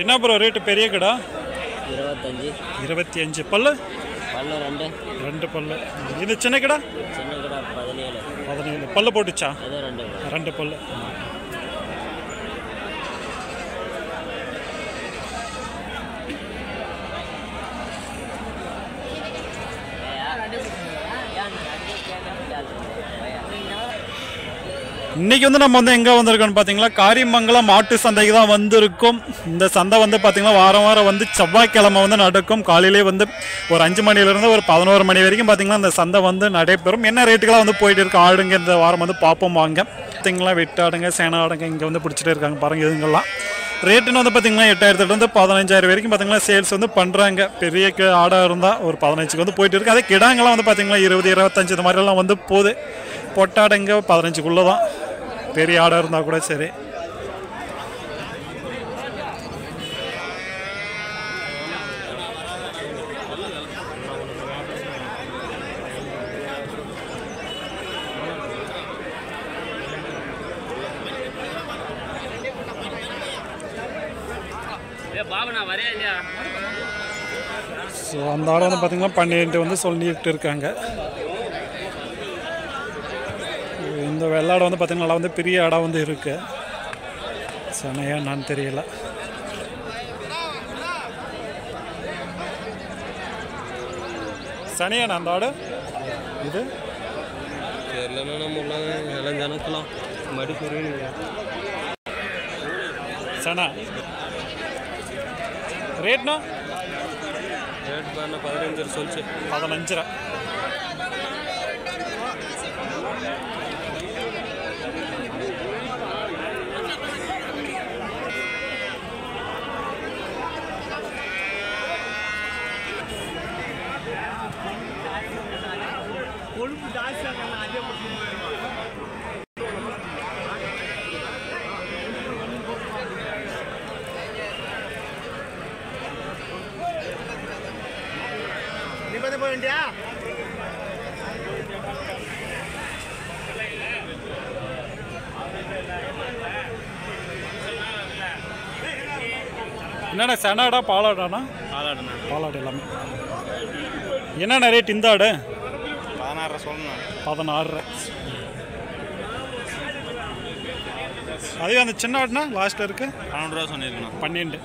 என்ன bro rate பெரிய கடா இருபத்தஞ்சி இருபத்தி அஞ்சு பல்லு பல்லு ரெண்டு ரெண்டு பல்லு இது சின்ன கடா சின்ன கடை பதினேழு பதினேழு பல்லு போட்டுச்சா அது ரெண்டு ரெண்டு பல்லு இன்னைக்கு வந்து நம்ம வந்து எங்கே வந்திருக்கோம்னு பார்த்தீங்களா காரியமங்கலம் மாட்டு சந்தைக்கு தான் வந்திருக்கோம் இந்த சந்தை வந்து பார்த்தீங்கன்னா வாரம் வாரம் வந்து செவ்வாய்க்கிழமை வந்து நடக்கும் காலையிலே வந்து ஒரு அஞ்சு மணிலேருந்து ஒரு பதினோரு மணி வரைக்கும் பார்த்தீங்கன்னா இந்த சந்தை வந்து நடைபெறும் என்ன ரேட்டுக்கெல்லாம் வந்து போயிட்டு இருக்கு ஆடுங்க இந்த வாரம் வந்து பார்ப்போம் வாங்க பார்த்தீங்களா வெட்டாடுங்க சேன ஆடுங்க இங்கே வந்து பிடிச்சிட்டே இருக்காங்க பாருங்க இதுங்கெல்லாம் ரேட்டுன்னு வந்து பார்த்தீங்கன்னா எட்டாயிரத்துலேருந்து பதினஞ்சாயிரம் வரைக்கும் பார்த்தீங்கன்னா சேல்ஸ் வந்து பண்ணுறாங்க பெரிய க- ஆடாக இருந்தால் ஒரு பதினஞ்சுக்கு வந்து போயிட்டு இருக்கு அதே கிடாங்கெல்லாம் வந்து பார்த்தீங்கன்னா இருபது இருபத்தஞ்சு இந்த மாதிரிலாம் வந்து போகுது பொட்டாடுங்க பதினஞ்சுக்குள்ளே தான் பெரிய ஆடாக இருந்தால் கூட சரி பாபு நான் வரேன் இல்லையா ஸோ அந்த ஆடை வந்து பார்த்தீங்கன்னா பன்னெண்டு வந்து சொல்லிட்டு இருக்காங்க இந்த வெள்ளாடை வந்து பார்த்தீங்கன்னா நல்லா வந்து பெரிய ஆடாக வந்து இருக்கு சனையா என்னன்னு தெரியல சனியாண்ணா அந்த ஆடு இது தெரியலன்னா நம்ம எல்லாம் எல்லாம் ஜனக்கலாம் மடி சொல்லுவீங்க சனா ரேட்னா ரேட் பாருங்க பதினஞ்சு சொல்லிச்சு பதினஞ்சரை என்னண்ணா சனாடா பாலாடாண்ணா ஆளாடுண்ணா பாலாடு எல்லாமே என்னென்ன ரேட் இந்த ஆடு பதினாறு சொல்லணும் பதினாறு அதே அந்த சின்ன ஆடுனா லாஸ்ட்டில் இருக்கு பன்னெண்டு ரூபா சொல்லியிருக்கணும் பன்னெண்டு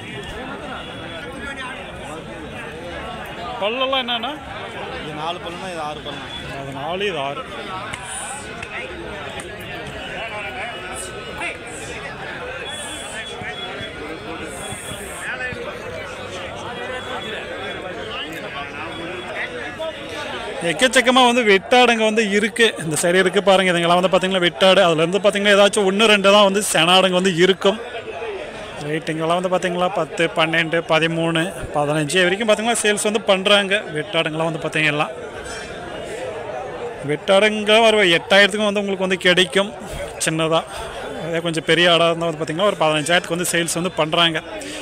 பல்லெல்லாம் என்னன்னா இது நாலு பல்லுனா இது ஆறு பல்லுனா அது நாலு இது ஆறு எக்கச்சக்கமாக வந்து வெட்டாடுங்க வந்து இருக்கு இந்த சைடு இருக்கு பாருங்க இதுங்கெல்லாம் வந்து பார்த்தீங்கன்னா வெட்டாடு அதுல இருந்து பார்த்தீங்கன்னா ஏதாச்சும் ஒன்று ரெண்டு தான் வந்து செனாடுங்க வந்து இருக்கும் ரேட்டுங்கெல்லாம் வந்து பார்த்தீங்களா பத்து பன்னெண்டு பதிமூணு பதினஞ்சு வரைக்கும் பார்த்தீங்கன்னா சேல்ஸ் வந்து பண்ணுறாங்க வெட்டாடுங்கெல்லாம் வந்து பார்த்தீங்கன்னா வெட்டாடுங்க ஒரு எட்டாயிரத்துக்கும் வந்து உங்களுக்கு வந்து கிடைக்கும் சின்னதாக அதே கொஞ்சம் பெரிய ஆடாக இருந்தால் வந்து பார்த்தீங்கன்னா ஒரு பதினஞ்சாயிரத்துக்கு வந்து சேல்ஸ் வந்து பண்ணுறாங்க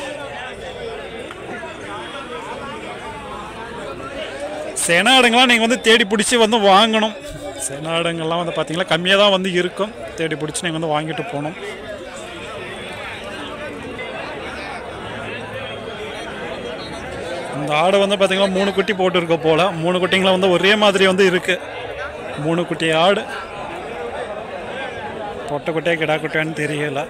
செனாடுங்களாம் நீங்கள் வந்து தேடி பிடிச்சி வந்து வாங்கணும் செனாடுங்கள்லாம் வந்து பார்த்தீங்கன்னா கம்மியாக தான் வந்து இருக்கும் தேடி பிடிச்சி நீங்கள் வந்து வாங்கிட்டு போகணும் இந்த ஆடு வந்து பார்த்தீங்கன்னா மூணு குட்டி போட்டுருக்க போல மூணு குட்டிங்களாம் வந்து ஒரே மாதிரி வந்து இருக்கு மூணு குட்டி ஆடு பொட்டை குட்டியா கிடா குட்டியான்னு தெரியல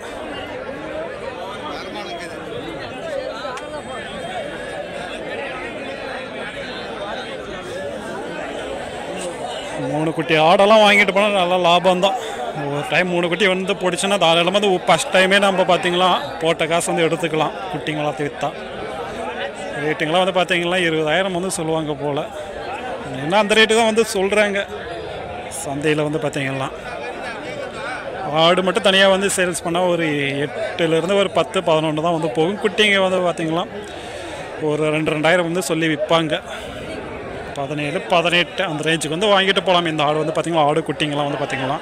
மூணு குட்டி ஆடெல்லாம் வாங்கிட்டு போனால் நல்லா லாபம் தான் ஒரு டைம் மூணு குட்டி வந்து பிடிச்சுன்னா தாராளமாக வந்து ஃபஸ்ட் டைமே நம்ம பார்த்தீங்களா போட்ட காசு வந்து எடுத்துக்கலாம் குட்டிங்களாம் விற்றா ரேட்டுங்களாம் வந்து பார்த்தீங்கன்னா இருபதாயிரம் வந்து சொல்லுவாங்க போல் என்ன அந்த ரேட்டு தான் வந்து சொல்கிறாங்க சந்தையில் வந்து பார்த்தீங்கன்னா ஆடு மட்டும் தனியாக வந்து சேல்ஸ் பண்ணால் ஒரு எட்டுலேருந்து ஒரு பத்து பதினொன்று தான் வந்து போகும் குட்டிங்க வந்து பார்த்தீங்கன்னா ஒரு ரெண்டு ரெண்டாயிரம் வந்து சொல்லி விற்பாங்க பதினேழு பதினெட்டு அந்த ரேஞ்சுக்கு வந்து வாங்கிட்டு போகலாம் இந்த ஆடு வந்து பார்த்தீங்கன்னா ஆடு குட்டிங்கெல்லாம் வந்து பார்த்தீங்கன்னா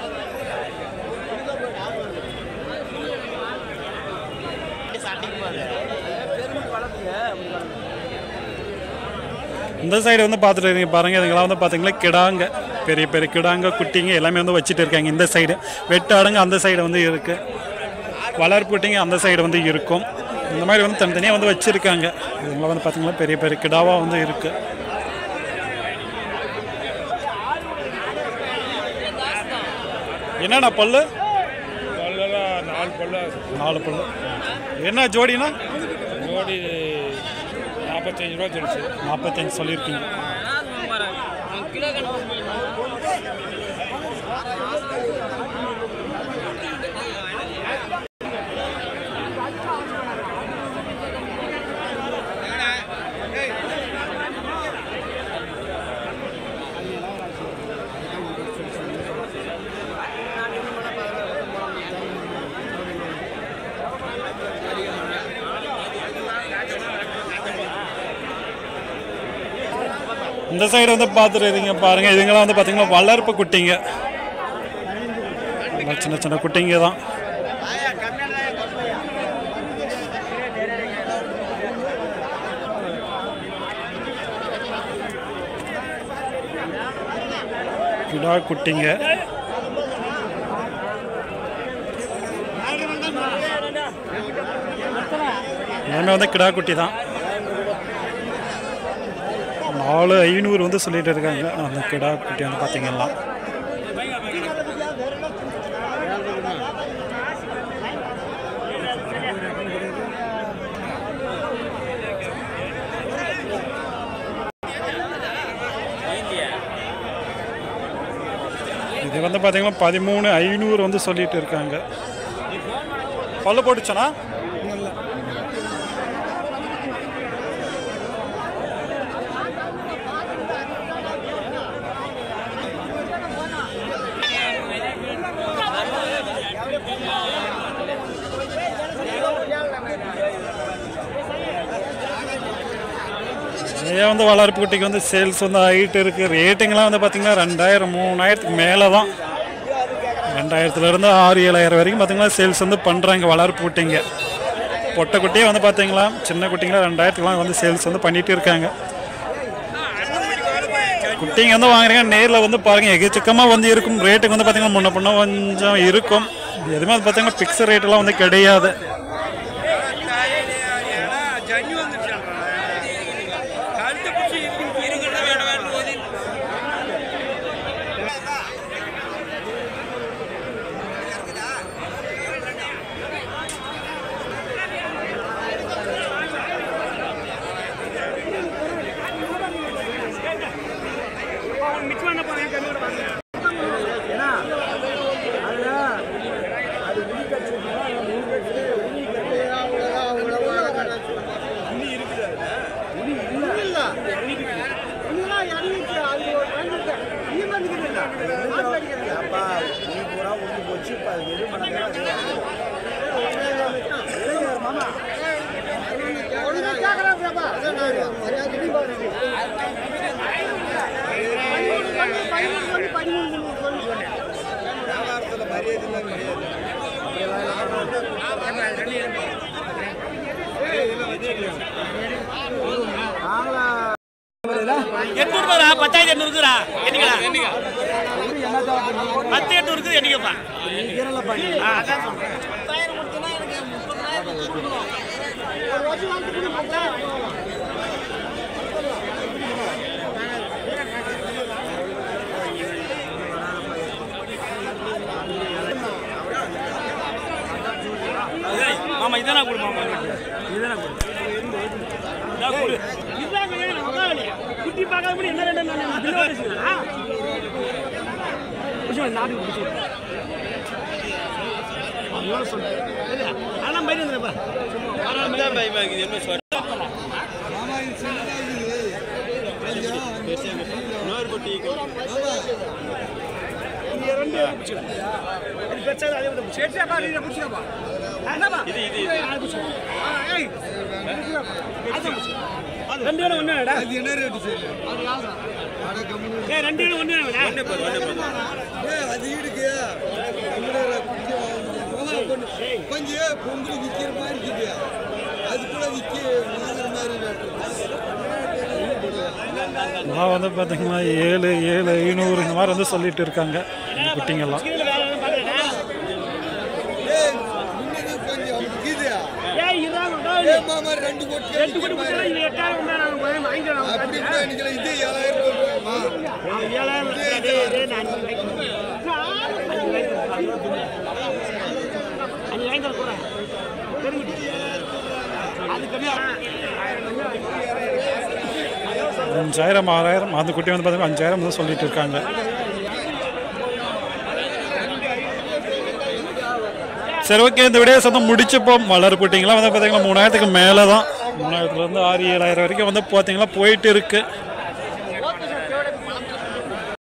இந்த சைடு வந்து பார்த்துட்டு இருக்கீங்க பாருங்க இதுங்கெல்லாம் வந்து பார்த்தீங்கன்னா கிடாங்க பெரிய பெரிய கிடாங்க குட்டிங்க எல்லாமே வந்து வச்சுட்டு இருக்காங்க இந்த சைடு வெட்டாடுங்க அந்த சைடு வந்து இருக்கு வளர்ப்பு குட்டிங்க அந்த சைடு வந்து இருக்கும் இந்த மாதிரி வந்து தனித்தனியாக வந்து வச்சுருக்காங்க இதுங்களாம் வந்து பார்த்தீங்கன்னா பெரிய பெரிய கிடாவாக வந்து இருக்குது என்னண்ணா பல்லு பல்லெல்லாம் நாலு பல்லு நாலு பல்லு என்ன ஜோடினா ஜோடி நாற்பத்தஞ்சு ரூபா தெரிச்சு நாற்பத்தஞ்சு சொல்லியிருக்கீங்க இந்த சைடு வந்து பார்த்துட்டு இருக்கீங்க பாருங்க இதுங்கெல்லாம் வந்து பார்த்தீங்கன்னா வளர்ப்பு குட்டிங்க எல்லாம் சின்ன சின்ன குட்டிங்க தான் கிடா குட்டிங்க எல்லாமே வந்து கிடா குட்டி தான் நாலு ஐநூறு வந்து சொல்லிட்டு இருக்காங்க அந்த கிடா குட்டி வந்து பார்த்தீங்கன்னா இது வந்து பார்த்தீங்கன்னா பதிமூணு ஐநூறு வந்து சொல்லிட்டு இருக்காங்க பல்லு போட்டுச்சனா நிறைய வந்து வளர்ப்பு குட்டிக்கு வந்து சேல்ஸ் வந்து ஆகிட்டு இருக்கு ரேட்டுங்கெல்லாம் வந்து பார்த்தீங்கன்னா ரெண்டாயிரம் மூணாயிரத்துக்கு மேலே தான் ரெண்டாயிரத்துலேருந்து ஆறு ஏழாயிரம் வரைக்கும் பார்த்தீங்கன்னா சேல்ஸ் வந்து பண்ணுறாங்க வளர்ப்பு குட்டிங்க பொட்டை குட்டியே வந்து பார்த்தீங்களா சின்ன குட்டிங்களா ரெண்டாயிரத்துக்குலாம் வந்து சேல்ஸ் வந்து பண்ணிட்டு இருக்காங்க குட்டிங்க வந்து வாங்குறீங்க நேரில் வந்து பாருங்கள் எக்கச்சக்கமாக வந்து இருக்கும் ரேட்டுக்கு வந்து பார்த்தீங்கன்னா முன்ன பின்ன கொஞ்சம் இருக்கும் எதுவுமே வந்து பார்த்தீங்கன்னா ஃபிக்ஸ் ரேட்டெல்லாம் வந்து கிடையாது எட்நூறு ரூபாய் பத்தாயிரத்தி எட்நூறு இருக்குறா என்னைங்களா பத்து எட்நூறு இருக்குது என்னைக்கப்பா ஆ, அதான் சொல்றேன். மாமா இதானா கொடு மாமா இதானா கொடு இதா கொடு இதாங்க ஏன் உட்காரல குட்டி பார்க்காத முடி என்ன ரெண்டு நான் பில்லு ஓடிச்சுனா புடிச்சு நாடு புடிச்சு அதெல்லாம் சொல்றேன் அதெல்லாம் பையன் வந்துருப்பா ரெண்டு பேரும் ஒண்ணு ஏய் ரெண்டு பேரும் ஒண்ணு கொஞ்சம் பொங்கல் விற்கிற மாதிரி இருக்குது அது கூட விற்க வாங்குற மாதிரி நான் வந்து பார்த்தீங்கன்னா ஏழு ஏழு ஐநூறு இந்த மாதிரி வந்து சொல்லிட்டு இருக்காங்க இந்த குட்டிங்கெல்லாம் கொஞ்சம் விற்கிது ஏய் இதான் மாதிரி ரெண்டு கோடி எட்டு கோடி கொடுத்தா இது எட்டாயிரம் வந்தா நாங்க வாங்கி- வாங்கிக்கலாம் அப்படி கூட நினைக்கல இது ஏழாயிரம் சொல்றேம்மா அவன் ஏழாயிரம் கொடுத்தா, டேய், டேய், நான் அஞ்சு வாங்கி தரேன். அஞ்சு வாங்கி தரேன். அஞ்சு வாங்கி தரேன், கொடுறேன். பெருங்குட்டி. அது கம்மியா அஞ்சாயிரம் ஆறாயிரம் அந்த குட்டி வந்து பார்த்தீங்கன்னா அஞ்சாயிரம் தான் சொல்லிட்டு இருக்காங்க சரி ஓகே இந்த வீடியோஸ் வந்து முடிச்சுப்போம் வளர் குட்டிங்களாம் வந்து பார்த்தீங்கன்னா மூணாயிரத்துக்கு மேலே தான் மூணாயிரத்துலேருந்து ஆறு ஏழாயிரம் வரைக்கும் வந்து பார்த்தீங்கன்னா போயிட்டு இருக்கு